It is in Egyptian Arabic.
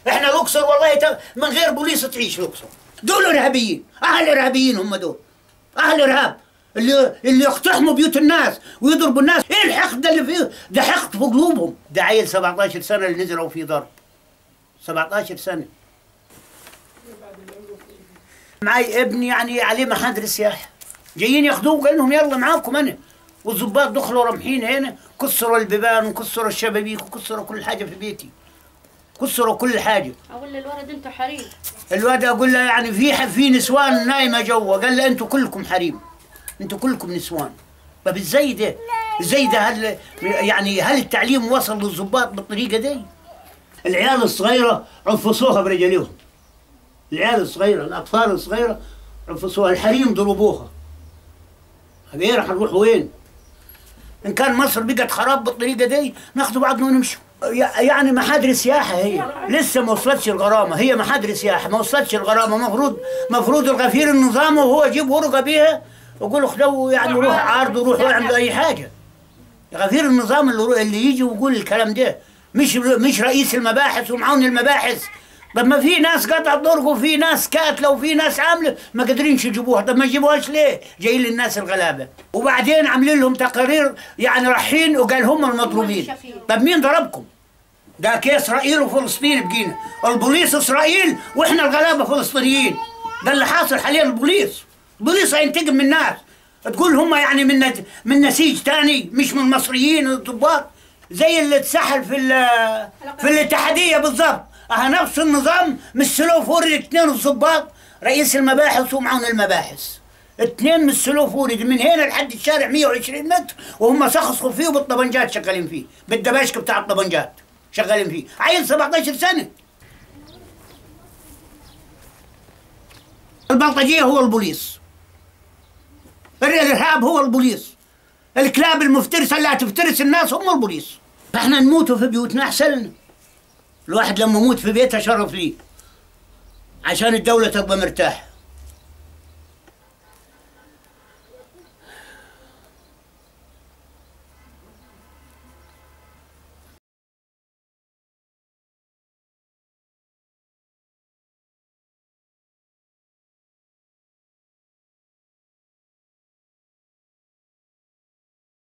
احنا الاقصر والله ت- من غير بوليس تعيش الاقصر دول ارهابيين اهل ارهابيين هم دول اهل ارهاب اللي اللي يقتحموا بيوت الناس ويضربوا الناس ايه الحقد اللي فيه ده حقد في قلوبهم ده عيل 17 سنه اللي نزلوا فيه ضرب 17 سنه معي ابن يعني عليه محاضر سياحه جايين ياخدوه قال لهم يلا معاكم انا والظباط دخلوا رمحين هنا كسروا البيبان وكسروا الشبابيك وكسروا كل حاجه في بيتي كسروا كل حاجه اقول للولد انتوا حريم الواد اقول له يعني في في نسوان نايمه جوا قال له انتوا كلكم حريم انتوا كلكم نسوان طب ازاي ده ازاي ده هل يعني هل التعليم وصل للظباط بالطريقه دي العيال الصغيره عفصوها برجليهم العيال الصغيره الاطفال الصغيره عفصوها الحريم ضربوها هذه راح نروح وين ان كان مصر بقت خراب بالطريقه دي ناخذ بعضنا ونمشوا يع- يعني محاضر سياحه هي لسه ما وصلتش الغرامه هي محاضر سياحه ما وصلتش الغرامه مفروض مفروض الغفير النظام وهو يجيب ورقه بيها ويقول خدوا يعني روح عارضوا روحوا اعملوا اي حاجه غفير النظام اللي, رو- اللي يجي ويقول الكلام ده مش مش رئيس المباحث ومعاون المباحث طب ما في ناس قطعت طرق وفي ناس كاتله وفي ناس عامله ما قادرينش يجيبوها طب ما يجيبوهاش ليه؟ جايين للناس الغلابه وبعدين عاملين لهم تقارير يعني رايحين وقال هم المضروبين طب مين ضربكم؟ ده كيس اسرائيل وفلسطين بقينا البوليس اسرائيل واحنا الغلابه فلسطينيين ده اللي حاصل حاليا البوليس البوليس هينتقم من الناس تقول هم يعني من نت- من نسيج تاني مش من المصريين الضباط زي اللي اتسحل في ال- في الاتحاديه بالضبط اه نفس النظام مثلوه فوق الاثنين الضباط رئيس المباحث ومعاون المباحث اثنين مثلوه فوري من هنا لحد الشارع 120 متر وهم سخصوا فيه بالطبنجات شغالين فيه بالدباشك بتاع الطبنجات شغالين فيه عيل 17 سنه البلطجيه هو البوليس الارهاب هو البوليس الكلاب المفترسه اللي هتفترس الناس هم البوليس احنا نموتوا في بيوتنا احسن لنا الواحد لما يموت في بيته شرف ليه عشان الدوله تبقى مرتاحه